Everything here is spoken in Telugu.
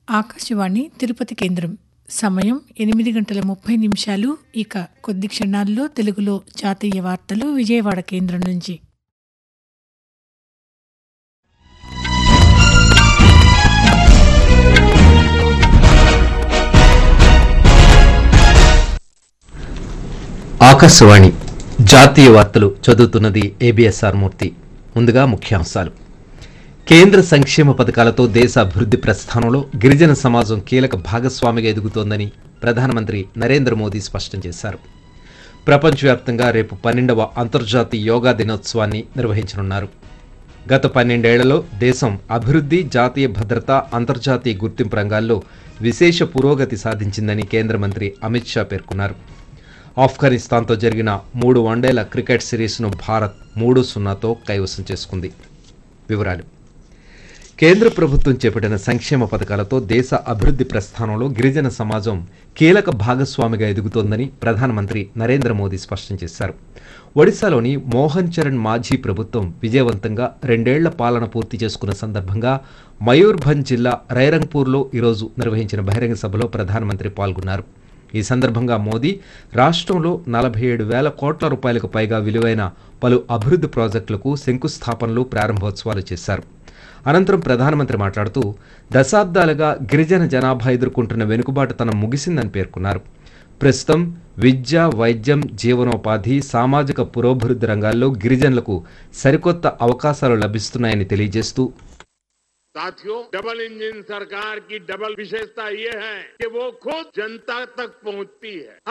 ఆకాశవాణి తిరుపతి కేంద్రం సమయం ఎనిమిది గంటల ముప్పై నిమిషాలు ఇక కొద్ది క్షణాల్లో తెలుగులో జాతీయ వార్తలు విజయవాడ కేంద్రం నుంచి ఆకాశవాణి జాతీయ వార్తలు చదువుతున్నది ఏబిఎస్ఆర్ మూర్తి ముందుగా ముఖ్యాంశాలు కేంద్ర సంక్షేమ పథకాలతో దేశ అభివృద్ధి ప్రస్థానంలో గిరిజన సమాజం కీలక భాగస్వామిగా ఎదుగుతోందని ప్రధానమంత్రి నరేంద్ర మోదీ స్పష్టం చేశారు ప్రపంచవ్యాప్తంగా రేపు పన్నెండవ అంతర్జాతీయ యోగా దినోత్సవాన్ని నిర్వహించనున్నారు గత పన్నెండేళ్లలో దేశం అభివృద్ధి జాతీయ భద్రత అంతర్జాతీయ గుర్తింపు రంగాల్లో విశేష పురోగతి సాధించిందని కేంద్ర మంత్రి అమిత్ షా పేర్కొన్నారు ఆఫ్ఘనిస్తాన్తో జరిగిన మూడు వన్డేల క్రికెట్ సిరీస్ను భారత్ మూడు సున్నాతో కైవసం చేసుకుంది వివరాలు కేంద్ర ప్రభుత్వం చేపట్టిన సంక్షేమ పథకాలతో దేశ అభివృద్ధి ప్రస్థానంలో గిరిజన సమాజం కీలక భాగస్వామిగా ఎదుగుతోందని ప్రధానమంత్రి నరేంద్ర మోదీ స్పష్టం చేశారు ఒడిశాలోని మోహన్ చరణ్ మాఝీ ప్రభుత్వం విజయవంతంగా రెండేళ్ల పాలన పూర్తి చేసుకున్న సందర్భంగా మయూర్భంజ్ జిల్లా రైరంగ్పూర్లో ఈరోజు నిర్వహించిన బహిరంగ సభలో ప్రధానమంత్రి పాల్గొన్నారు ఈ సందర్భంగా మోదీ రాష్ట్రంలో నలభై ఏడు వేల కోట్ల రూపాయలకు పైగా విలువైన పలు అభివృద్ధి ప్రాజెక్టులకు శంకుస్థాపనలు ప్రారంభోత్సవాలు చేశారు అనంతరం ప్రధానమంత్రి మాట్లాడుతూ దశాబ్దాలుగా గిరిజన జనాభా ఎదుర్కొంటున్న వెనుకబాటుతనం ముగిసిందని పేర్కొన్నారు ప్రస్తుతం విద్య వైద్యం జీవనోపాధి సామాజిక పురోభివృద్ధి రంగాల్లో గిరిజనులకు సరికొత్త అవకాశాలు లభిస్తున్నాయని తెలియజేస్తూ साथियों डबल इंजन सरकार की डबल विशेषता ये है कि वो खुद जनता तक पहुंचती है